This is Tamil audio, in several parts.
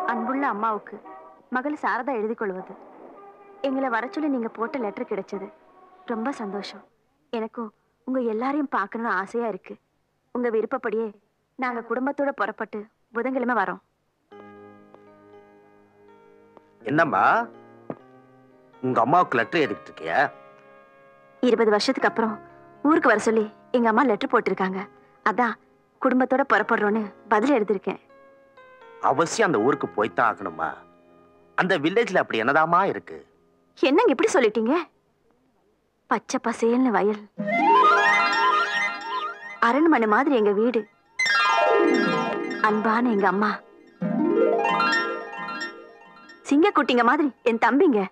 அன்புள்ள அம்மாவுக்கு மகள் சாரதா எழுதி கொள்வது எங்களை வர சொல்லி நீங்க போட்ட லெட்டர் கிடைச்சது ரொம்ப சந்தோஷம் எனக்கும் உங்க எல்லாரையும் பார்க்கணும்னு ஆசையா இருக்கு உங்க விருப்பப்படியே நாங்க குடும்பத்தோட புறப்பட்டு புதன்கிழமை வரோம் என்னம்மா உங்க அம்மாவுக்கு லெட்டர் எழுதிட்டு இருக்கியா இருபது வருஷத்துக்கு அப்புறம் ஊருக்கு வர சொல்லி எங்க அம்மா லெட்டர் போட்டிருக்காங்க அதான் குடும்பத்தோட புறப்படுறோன்னு பதில் எழுதியிருக்கேன் அவசியம் அந்த ஊருக்கு போய்த்தான் ஆகணுமா அந்த வில்லேஜ்ல அப்படி என்னதாம்மா இருக்கு என்னங்க இப்படி சொல்லிட்டீங்க பச்சை பசேல்னு வயல் அரண்மனை மாதிரி எங்க வீடு அன்பான எங்க அம்மா சிங்கக்குட்டிங்க மாதிரி என் தம்பிங்க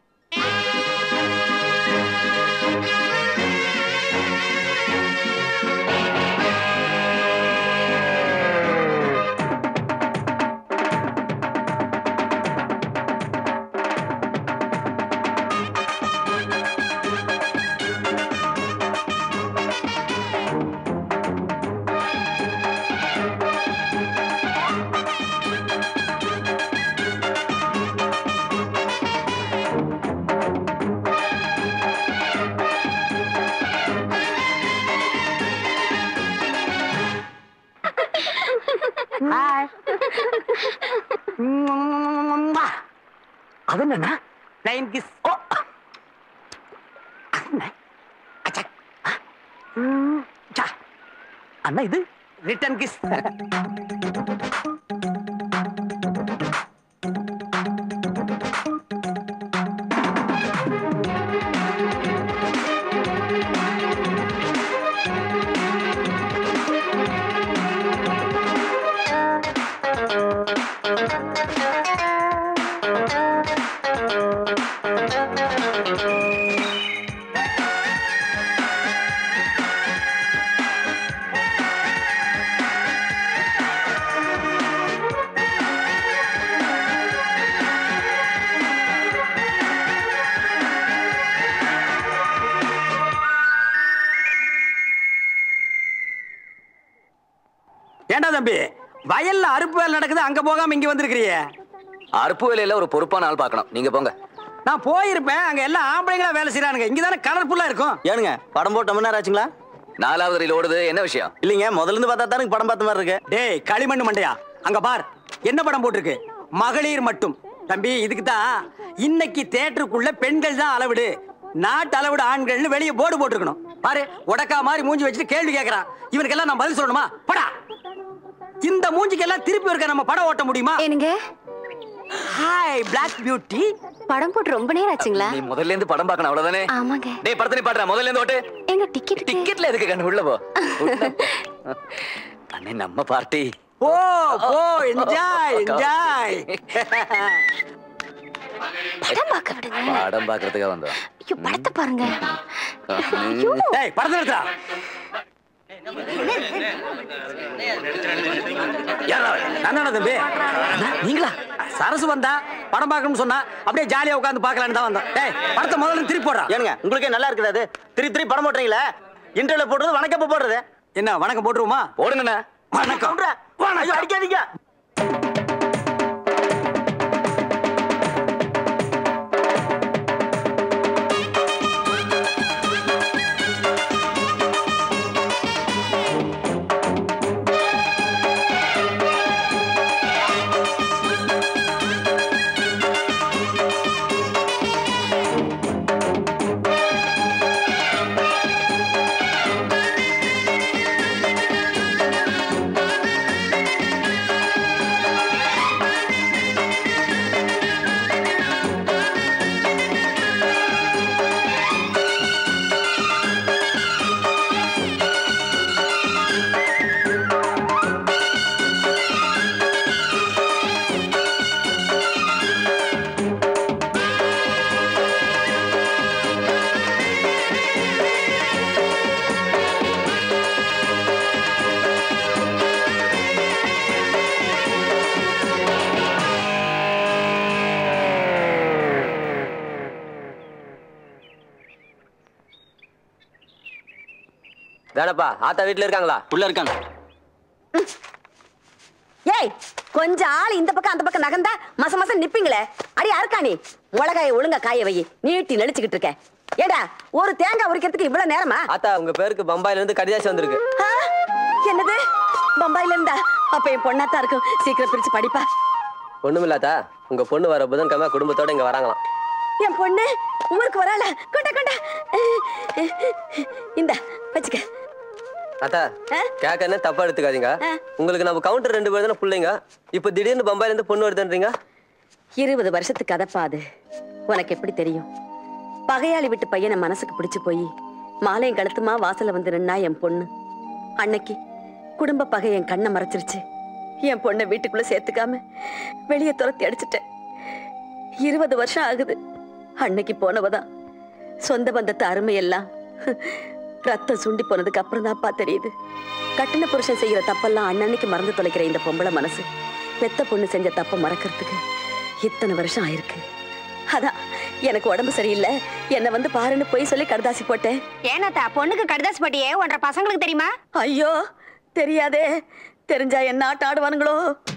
அது என்னண்ணா லைன் கிஸ் ஓ அண்ணா. அச்சா. ம், சா. அண்ணா இது ரிட்டன் கிஸ் ஏண்டா தம்பி வயல்ல அறுப்பு வேலை நடக்குது அங்க போகாம இங்க வந்திருக்கிறியே அறுப்பு வேலையில ஒரு பொறுப்பான ஆள் பார்க்கணும் நீங்க போங்க நான் போயிருப்பேன் அங்க எல்லாம் ஆம்பளைங்களா வேலை செய்யறானுங்க இங்க தானே கலர்ஃபுல்லா இருக்கும் ஏனுங்க படம் போட்டு மணி நேரம் ஆச்சுங்களா நாலாவது ரயில் ஓடுது என்ன விஷயம் இல்லைங்க முதல்ல இருந்து பார்த்தா தான் எனக்கு படம் பார்த்த மாதிரி இருக்கு டேய் களிமண்ணு மண்டையா அங்க பார் என்ன படம் போட்டிருக்கு மகளிர் மட்டும் தம்பி இதுக்கு தான் இன்னைக்கு தேட்டருக்குள்ள பெண்கள் தான் அளவிடு நாட்டு அளவிடு ஆண்கள்னு வெளியே போர்டு போட்டிருக்கணும் பாரு உடக்கா மாதிரி மூஞ்சி வச்சுட்டு கேள்வி கேட்கறான் இவனுக்கெல்லாம் நான் பதில் சொல்லணுமா படா இந்த மூஞ்சிக்கெல்லாம் திருப்பி இருக்க நம்ம படம் ஓட்ட முடியுமா என்னங்க ஹாய் பிளாக் பியூட்டி படம் போட்டு ரொம்ப நேரம் ஆச்சுங்களா நீ முதல்ல இருந்து படம் பார்க்கணும் அவ்வளவுதானே ஆமாங்க டேய் படத்தை நீ பாடுற முதல்ல இருந்து ஓட்டு எங்க டிக்கெட் டிக்கெட்ல எதுக்கு கண்ணு உள்ள போ உள்ள போ. அண்ணே நம்ம பார்ட்டி ஓ ஓ என்ஜாய் என்ஜாய் படம் பார்க்க விடுங்க படம் பாக்குறதுக்காக வந்தோம் ஐயோ படத்தை பாருங்க டேய் படத்தை எடுத்துடா நானா தம்பி அண்ணா, நீங்களா சரசு வந்தா படம் பார்க்கணும்னு சொன்னா அப்படியே ஜாலியா உட்காந்து பார்க்கலான்னு தான் வந்தோம் டேய் படத்தை முதல்ல இருந்து திருப்பி போடுறா ஏனுங்க உங்களுக்கே நல்லா இருக்குது அது திரி திரி படம் போட்டுறீங்களே இன்டர்வியூல போடுறது வணக்கப்ப போடுறது என்ன வணக்கம் போட்டுருவோமா ஓடுங்கண்ணா வணக்கம் கவுண்டரா, ஐயோ, அடிக்காதீங்க வேடப்பா ஆத்தா வீட்டுல இருக்காங்களா உள்ள இருக்காங்க ஏய் கொஞ்சம் ஆள் இந்த பக்கம் அந்த பக்கம் நகர்ந்தா மச மசம் நிப்பீங்களே அடி அறுக்கா நீ மிளகாய ஒழுங்கா காய வை நீட்டி நெளிச்சுக்கிட்டு இருக்க ஏடா ஒரு தேங்காய் உரிக்கிறதுக்கு இவ்வளவு நேரமா ஆத்தா உங்க பேருக்கு பம்பாயில இருந்து கடிதாசி வந்திருக்கு ஆ, என்னது பம்பாயில இருந்தா அப்ப என் பொண்ணாத்தான் இருக்கும் சீக்கிரம் பிரிச்சு படிப்பா ஒண்ணுமில்லாத்தா உங்க பொண்ணு வர புதன்கிழமை குடும்பத்தோட இங்க வராங்களாம் என் பொண்ணு ஊருக்கு வரால கொண்டா கொண்டா இந்த வச்சுக்க அத்தா ஆ? கேட்கறனே தப்பா எடுத்துக்காதீங்க ஆ. உங்களுக்கு நம்ம கவுண்டர் ரெண்டு பேர் தானே பிள்ளைங்க இப்போ திடீர்னு பம்பாயில இருந்து பொண்ணு வருதுன்றீங்க இருபது வருஷத்துக்கு கதப்பா அது உனக்கு எப்படி தெரியும் பகையாளி விட்டு பையனை மனசுக்கு பிடிச்சு போய் மாலையும் கழுத்துமா வாசல்ல வந்து நின்னா என் பொண்ணு அன்னைக்கு குடும்ப பகை என் கண்ணை மறைச்சிருச்சு என் பொண்ணை வீட்டுக்குள்ள சேர்த்துக்காம வெளியே துரத்தி அடிச்சிட்டேன் இருபது வருஷம் ஆகுது அன்னைக்கு போனவதான் சொந்த பந்தத்து அருமையெல்லாம் ரத்தம் சுண்டி போனதுக்கு அப்புறம் தான்ப்பா தெரியுது கட்டின புருஷன் செய்யற தப்பெல்லாம் அன்னன்னைக்கு மறந்து தொலைக்கிற இந்த பொம்பளை மனசு பெத்த பொண்ணு செஞ்ச தப்ப மறக்கிறதுக்கு இத்தனை வருஷம் ஆயிருக்கு அதான் எனக்கு உடம்பு சரியில்லை என்னை வந்து பாருன்னு போய் சொல்லி கடுதாசி போட்டேன் ஏனாத்தா பொண்ணுக்கு கடிதாசி பட்டியே ஒன்றரை பசங்களுக்கு தெரியுமா ஐயோ தெரியாதே தெரிஞ்சா என்ன ஆட்டம் ஆடுவானுங்களோ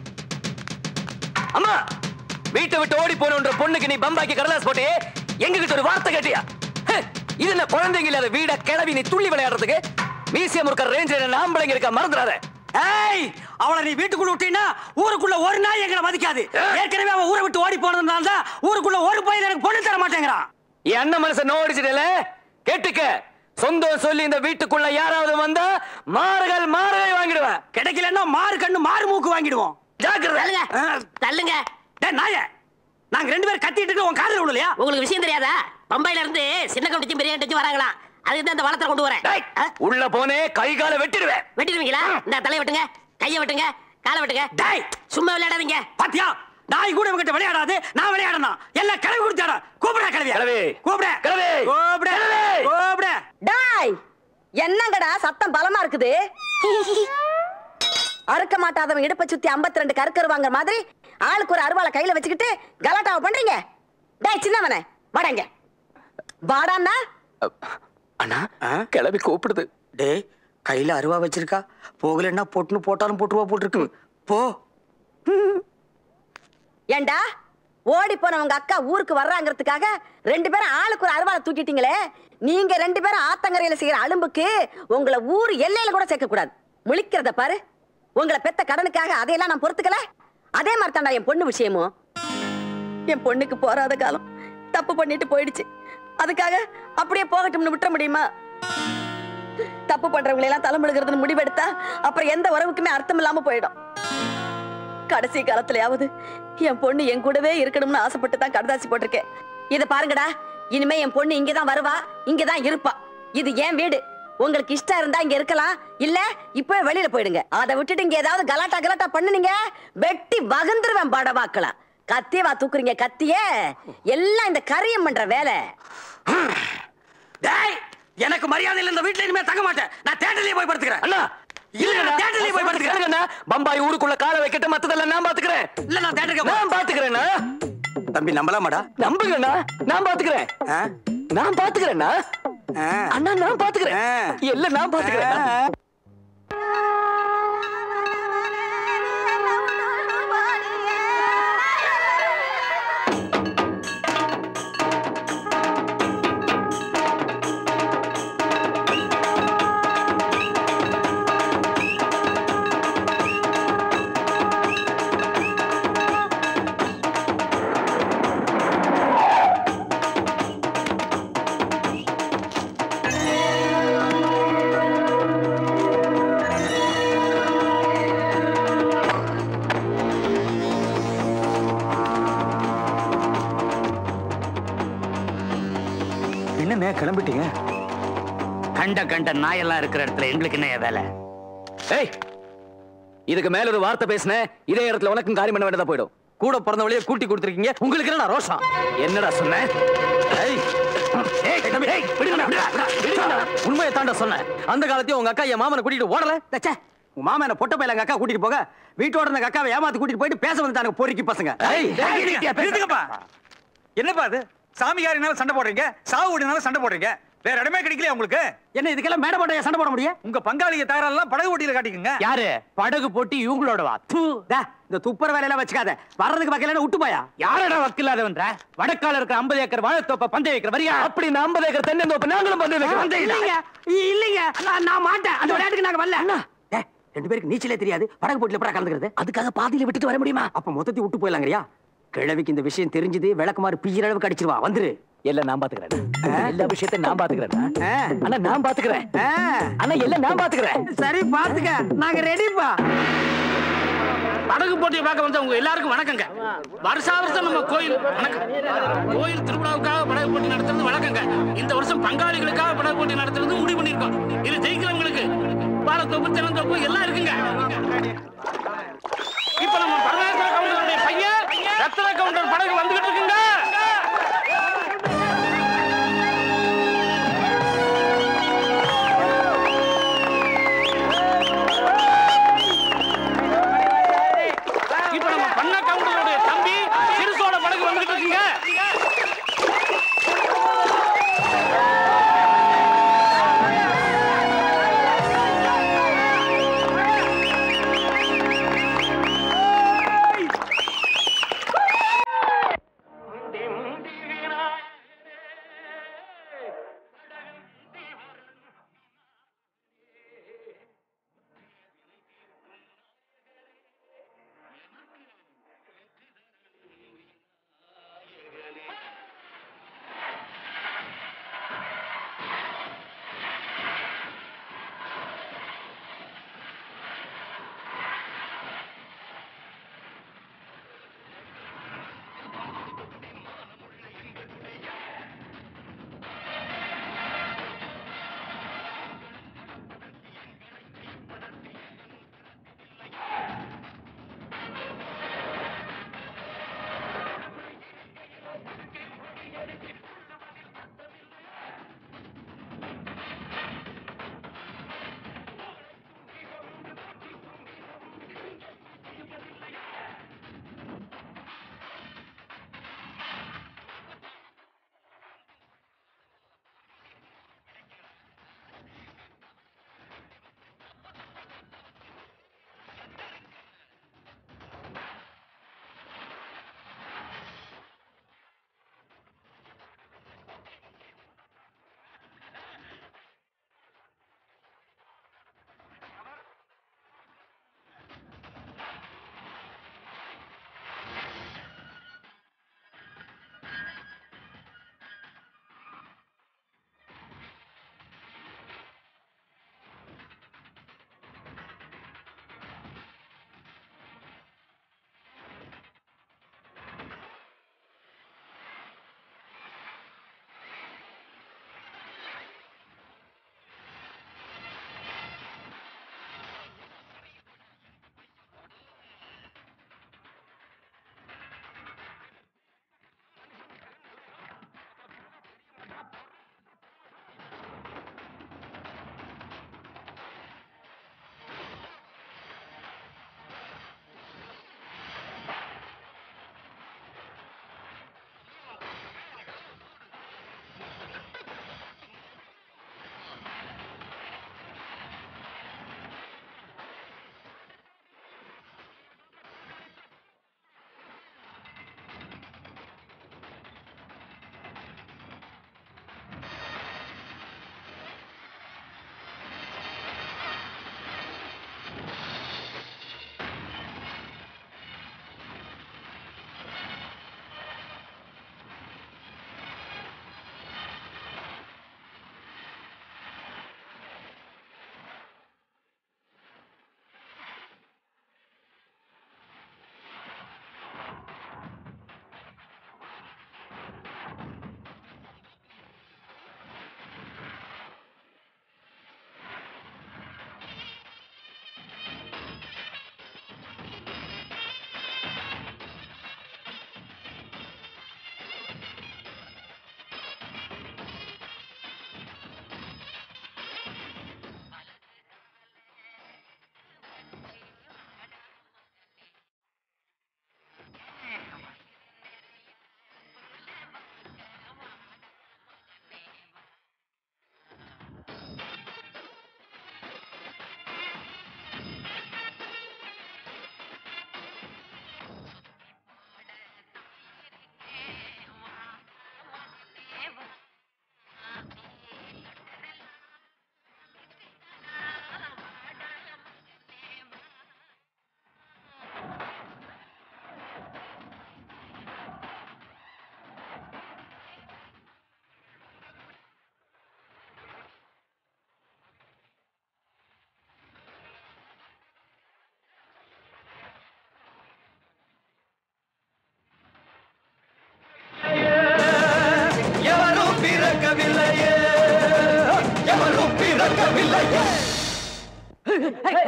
அம்மா வீட்டை விட்டு ஓடி போனன்ற பொண்ணுக்கு நீ பம்பாய்க்கு கடலாஸ் போட்டே எங்க கிட்ட ஒரு வார்த்தை கேட்டியா ஹே, இது என்ன குழந்தைங்க இல்லாத வீட கிளவி நீ துள்ளி விளையாடுறதுக்கு மியூசியம் இருக்க ரேஞ்சில் ஆம்பளைங்க இருக்க மறந்துடாத ஏய் அவளை நீ வீட்டுக்குள்ள விட்டீங்கன்னா ஊருக்குள்ள ஒரு நாய் எங்களை மதிக்காது ஏற்கனவே அவன் ஊரை விட்டு ஓடி போனதுனால தான் ஊருக்குள்ள ஒரு பையன் எனக்கு பொண்ணு தர மாட்டேங்கிறான் என் அண்ணன் மனசை நோடிச்சிட்டல கேட்டுக்க சொந்தம் சொல்லி இந்த வீட்டுக்குள்ள யாராவது வந்தா மாறுகள் மாறுகளை வாங்கிடுவேன் கிடைக்கலன்னா மாறு கண்ணு மாறு மூக்கு வாங்கிடுவோம் ஜாக்கிரதை ஆ, தள்ளுங்க டேய் நாயே நாங்க ரெண்டு பேரும் கத்திட்டு இருக்க உன் காதுல விடலையா உங்களுக்கு விஷயம் தெரியாதா பம்பாயில இருந்து சின்ன கவுண்டிச்சும் பெரிய கவுண்டிச்சும் வராங்களாம் அதுக்கு தான் இந்த வளத்தை கொண்டு வரேன் டேய், ஆ? உள்ள போனே கை காலை வெட்டிடுவேன் வெட்டிடுவீங்களா இந்த தலையை வெட்டுங்க கையை வெட்டுங்க காலை வெட்டுங்க டேய் சும்மா விளையாடாதீங்க பாத்தியா நாய் கூட இவங்கிட்ட விளையாடாது நான் விளையாடணும் எல்லாம் கிளவி கொடுத்தாடா கூப்பிடா கிளவி கிளவி. கூப்பிட கிளவி. கூப்பிட கிளவி. கூப்பிட டாய் என்னங்கடா சத்தம் பலமா இருக்குது அறுக்க மாட்டாதவன் இடுப்பை சுத்தி 52 ரெண்டு கருக்கரு வாங்குற மாதிரி ஆளுக்கு ஒரு அருவாளை கையில வச்சுக்கிட்டு கலாட்டாவை பண்றீங்க டேய் சின்னவனே வாடாங்க வாடான்னா அண்ணா கிளவி கூப்பிடுது டேய் கையில அருவா வச்சிருக்கா போகலன்னா பொட்டுன்னு போட்டாலும் போட்டுருவா போட்டிருக்கு போ ஏண்டா ஓடி போன உங்க அக்கா ஊருக்கு வர்றாங்கிறதுக்காக ரெண்டு பேரும் ஆளுக்கு ஒரு அருவாளை தூக்கிட்டீங்களே நீங்க ரெண்டு பேரும் ஆத்தங்கரையில செய்யற அலும்புக்கு உங்களை ஊர் எல்லையில கூட சேர்க்க கூடாது முழிக்கிறத பாரு உங்களை பெத்த கடனுக்காக அதையெல்லாம் நான் பொறுத்துக்கல அதே மாதிரி தாண்டா என் பொண்ணு விஷயமும் என் பொண்ணுக்கு போறாத காலம் தப்பு பண்ணிட்டு போயிடுச்சு அதுக்காக அப்படியே போகட்டும்னு விட்டுற முடியுமா தப்பு பண்றவங்களை எல்லாம் தலைமுழுகிறதுன்னு முடிவெடுத்தா அப்புறம் எந்த உறவுக்குமே அர்த்தம் இல்லாம போயிடும் கடைசி காலத்துலயாவது என் பொண்ணு என் கூடவே இருக்கணும்னு ஆசைப்பட்டு தான் கடதாசி போட்டிருக்கேன் இத பாருங்கடா இனிமே என் பொண்ணு இங்கதான் வருவா இங்கதான் இருப்பா இது என் வீடு உங்களுக்கு இஷ்டம் இருந்தா இங்க இருக்கலாம் இல்ல இப்பவே வெளியில போயிடுங்க அதை விட்டுட்டு இங்க ஏதாவது கலாட்டா கலாட்டா பண்ணுனீங்க வெட்டி வகுந்துருவேன் படவாக்கலாம் கத்தியவா தூக்குறீங்க கத்திய எல்லாம் இந்த கரியம் பண்ற வேலை டேய் எனக்கு மரியாதை இல்ல இந்த வீட்ல இனிமே தங்க மாட்டேன் நான் தேட்டர்லயே போய் படுத்துக்கிறேன் அண்ணா இல்ல நான் தேட்டர்லயே போய் படுத்துக்கிறேன் அண்ணா பம்பாய் ஊருக்குள்ள காலை வைக்கட்டும் மத்ததெல்லாம் நான் பாத்துக்கிறேன் இல்ல நான் தேட்டருக்கு நான் பாத்துக்கிறேன்னா தம்பி நம்பலாமாடா நம்புங்கண்ணா நான் பாத்துக்கிறேன் ஆ? நான் பாத்துக்கிறேன்னா ஆ. அண்ணா நான் பாத்துக்கிறேன் ஆ. எல்லாம் நான் பாத்துக்கிறேன் என்னண்ணே கிளம்பிட்டீங்க கண்ட கண்ட நாயெல்லாம் இருக்கிற இடத்துல எங்களுக்கு என்ன வேலை ஏய் இதுக்கு மேல ஒரு வார்த்தை பேசுன இதே இடத்துல உனக்கும் காரியம் பண்ண வேண்டியதா போயிடும் கூட பிறந்தவளையே கூட்டி கொடுத்துருக்கீங்க உங்களுக்கு என்ன ரோஷம் என்னடா சொன்ன ஏய் ஏய், தம்பி, ஏய், விடுங்கண்ணா, விடுடா, விடுடா, விடுங்கண்ணா. உண்மையை தாண்ட சொன்னேன் அந்த காலத்தையும் உங்க அக்கா என் மாமனை கூட்டிட்டு ஓடல தச்சே உங்க மாமன் என்ன பொட்ட பையல எங்க அக்கா கூட்டிட்டு போக வீட்டோட இருந்த அக்காவை ஏமாத்து கூட்டிட்டு போயிட்டு பேச வந்துட்டாங்க பொறுக்கி பசங்க ஏய், ஏய், நிறுத்தியா, பேச. நிறுத்துங்கப்பா என்னப்பா அது சாமியாரினால சண்டை போடுறீங்க சாவு வீடுனால சண்டை போடுறீங்க வேற இடமே கிடைக்கலையா உங்களுக்கு என்ன இதுக்கெல்லாம் மேடை போட்ட சண்டை போட முடியும் உங்க பங்காளிய தகராறுலாம் படகு ஓட்டியில காட்டிக்கங்க யாரு படகு போட்டி இவங்களோட வா தூ. டா, இந்த துப்புற வேலையெல்லாம் வச்சுக்காத வர்றதுக்கு பக்கத்துல விட்டு போயா யாரடா வக்கில்லாதவன்ற வடக்கால இருக்கிற 50 ஏக்கர் வாழைத்தோப்ப பந்தய வைக்கிற வரியா அப்படி இந்த 50 ஏக்கர் தென்னந்தோப்ப நாங்களும் பந்தய வைக்கிறோம் இல்லைங்க இல்லைங்க நான் நான் மாட்டேன் அந்த விளையாட்டுக்கு நாங்க வரல அண்ணா டேய், ரெண்டு பேருக்கு நீச்சலே தெரியாது படகு போட்டில எப்படா கலந்துக்கிறது அதுக்காக பாதியில விட்டுட்டு வர முடியுமா அப்ப மொத்தத்தை விட்டு போயிடலாங்கறியா கிழவிக்கு இந்த விஷயம் தெரிஞ்சது விளக்குமாறு பிய்யிற அளவுக்கு அடிச்சிருவா வந்துரு எல்லாம் நான் பாத்துக்கிறேன் எல்லா விஷயத்தையும் நான் பாத்துக்கிறேன் ஆ. அண்ணா நான் பாத்துக்கிறேன் ஆ, அண்ணா எல்லாம் நான் பாத்துக்கிறேன் சரி பாத்துக்க நாங்க ரெடிப்பா படகு போட்டியை பார்க்க வந்தவங்க எல்லாருக்கும் வணக்கங்க வருஷா வருஷம் நம்ம கோயில் வணக்கம் கோயில் திருவிழாவுக்காக படகு போட்டி நடத்துறது வழக்கங்க இந்த வருஷம் பங்காளிகளுக்காக படகு போட்டி நடத்துறது முடிவு பண்ணிருக்கோம் இது ஜெயிக்கிறவங்களுக்கு பாலத்தோப்பு தென்னந்தோப்பு எல்லாம் இருக்குங்க இப்ப நம்ம பரமேஸ்வர கவுண்டருடைய பையன் ரத்ன கவுண்டர் படகு வந்துகிட்டு இருக்குங்க இப்ப நம்ம பண்ண கவுண்டருடைய தம்பி சிறுசோட படகு வந்துகிட்டு இருக்குங்க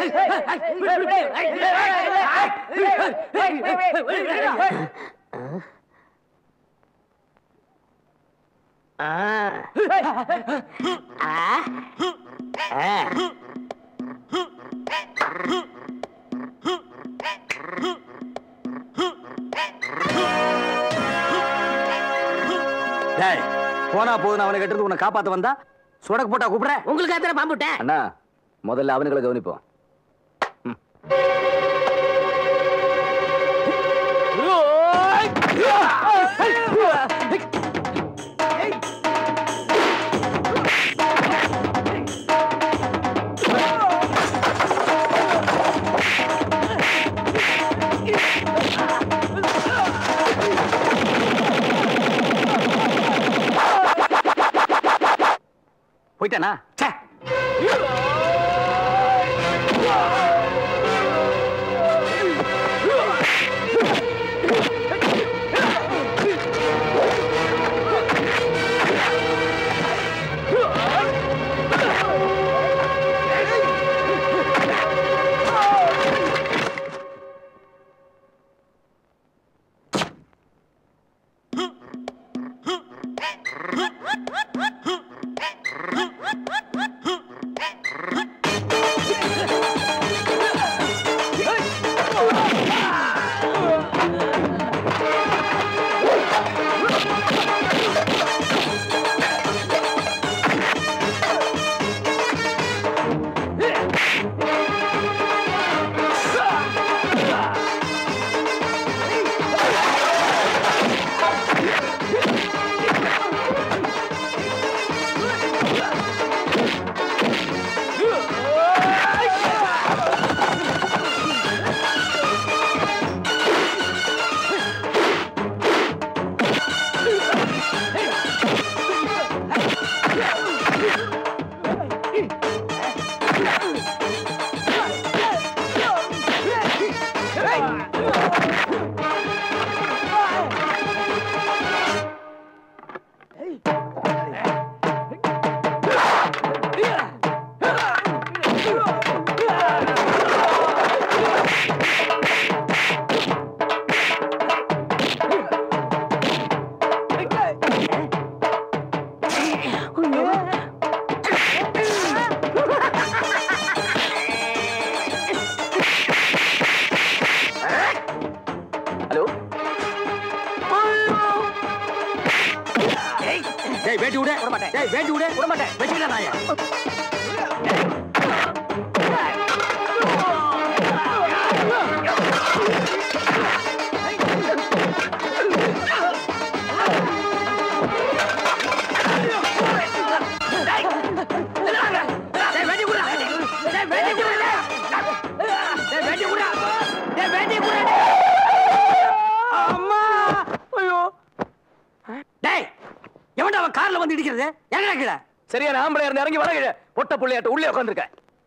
டேய் போனா போதுன்னு அவனை கட்டுறது உன்னை காப்பாத்த வந்தா சுடக்கு போட்டா கூப்பிடுற உங்களுக்கு அத்தனை பாம்பு விட்டேன் அண்ணா முதல்ல அவனுங்களை கவனிப்போம் போயிட்டானா ச்சே ஹலோ டேய் வேட்டி விடு விட மாட்டேன் டேய் வேட்டி விடு விட மாட்டேன் வெட்டிடா நாய டேய் வேட்டி விடு டேய் வேட்டி விடு டேய் வேட்டி விடு டேய் வேட்டி விடு அம்மா ஐயோ டேய் எவன்டா அவன் கார்ல வந்து இடிக்கிறது எங்கடா கீழே சரியான ஆம்பளை இருந்து இறங்கி வர பொட்ட புள்ளையாட்ட உள்ளே உட்காந்துருக்க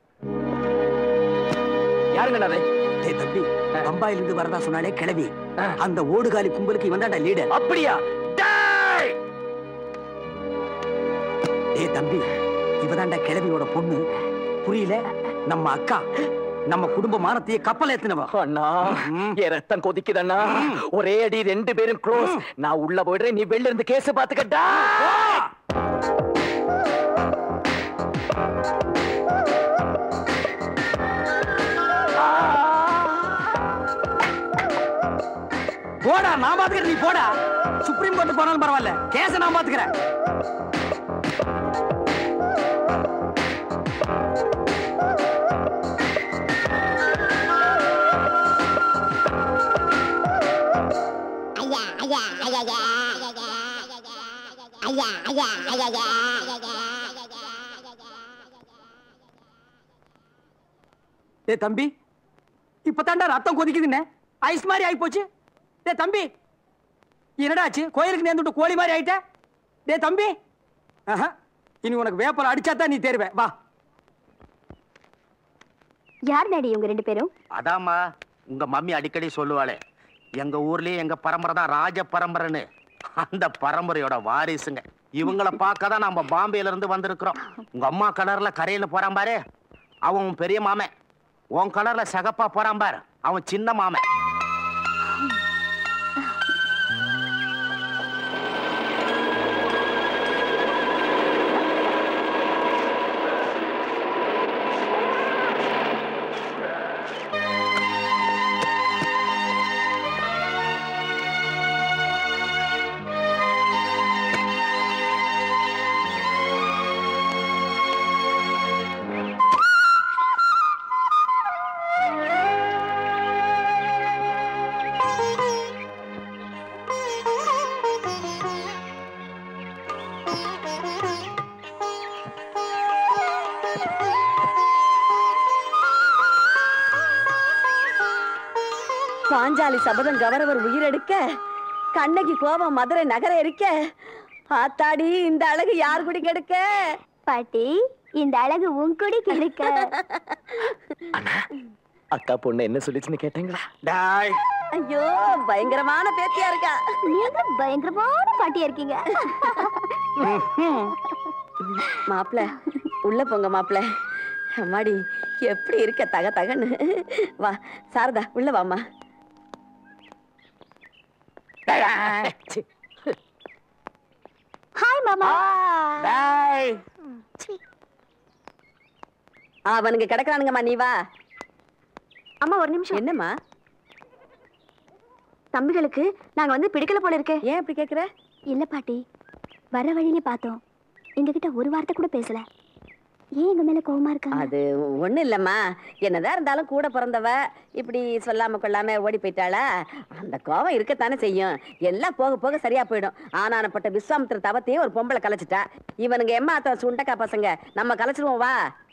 யாருங்கண்ணா அது டேய் தம்பி பம்பாயில இருந்து வரதா சொன்னாலே கிளவி அந்த ஓடுகாலி கும்பலுக்கு இவன் தான்டா லீடர் அப்படியா டேய்! டேய் தம்பி இவதான்டா கிழவியோட பொண்ணு புரியல நம்ம அக்கா நம்ம குடும்ப மானத்தையே கப்பல் ஏத்துனவ அண்ணா என் ரத்தம் கொதிக்குதண்ணா ஒரே அடி ரெண்டு பேரும் க்ளோஸ் நான் உள்ள போயிடுறேன் நீ வெளில இருந்து கேஸ் பாத்துக்கட்டா போடா நான் பாத்துக்கிறேன் நீ போடா சுப்ரீம் கோர்ட் போனாலும் பரவாயில்ல கேஸ நான் பாத்துக்கிறேன் ஐயா ஐயா ஐயா ஐயா ஐயா ஐயா ஐயா ஐயா டேய் தம்பி இப்பதான்டா ரத்தம் கொதிக்குதுன்னு ஐஸ் மாதிரி ஆகி போச்சு டேய் தம்பி என்னடா ஆச்சு கோயிலுக்கு நேர்ந்து விட்டு கோழி மாதிரி ஆயிட்ட டேய் தம்பி ஆஹா, இனி உனக்கு வேப்பல அடிச்சாதான் நீ தேர்வே வா யார் டாடி இவங்க ரெண்டு பேரும் அதாம்மா உங்க மம்மி அடிக்கடி சொல்லுவாளே எங்க ஊர்லயே எங்க பரம்பரை தான் ராஜ பரம்பரைன்னு அந்த பரம்பரையோட வாரிசுங்க இவங்கள பார்க்க தான் நம்ம பாம்பேல இருந்து வந்திருக்கிறோம் உங்க அம்மா கலர்ல கரையில போறான் பாரு அவன் உன் பெரிய மாமன் உன் கலர்ல சகப்பா போறான் பாரு அவன் சின்ன மாமன் பாஞ்சாலி சபதம் கவரவர் உயிரெடுக்க கண்ணகி கோபம் மதுரை நகர இருக்க ஆத்தாடி இந்த அழகு யார் குடி கெடுக்க பாட்டி இந்த அழகு உன் குடி கிடைக்க அக்கா பொண்ணு என்ன சொல்லிச்சுன்னு கேட்டீங்களா டாய் ஐயோ பயங்கரமான பேத்தியா இருக்கா நீங்க பயங்கரமான பாட்டியா இருக்கீங்க மாப்பிள உள்ள போங்க மாப்பிள அம்மாடி எப்படி இருக்க தக தகன்னு வா சாரதா உள்ள வாமா ஹாய் மாமா டாய் அவனுங்க கிடக்குறானுங்கம்மா நீ வா அம்மா ஒரு நிமிஷம் என்னம்மா தம்பிகளுக்கு நாங்க வந்து பிடிக்கல போல இருக்கே ஏன் இப்படி கேக்குற இல்ல பாட்டி வர வழியிலே பார்த்தோம் எங்ககிட்ட ஒரு வார்த்தை கூட பேசல ஏன் எங்க மேல கோவமா இருக்காங்க அது ஒண்ணும் இல்லம்மா என்னதான் இருந்தாலும் கூட பிறந்தவ இப்படி சொல்லாம கொள்ளாம ஓடி போயிட்டாளா அந்த கோவம் இருக்கத்தானே செய்யும் எல்லாம் போக போக சரியா போயிடும் ஆனானப்பட்ட விஸ்வாமித்திர தவத்தையே ஒரு பொம்பளை கலைச்சிட்டா இவனுங்க எம்மா சுண்டக்கா பசங்க நம்ம கலைச்சிருவோம் வா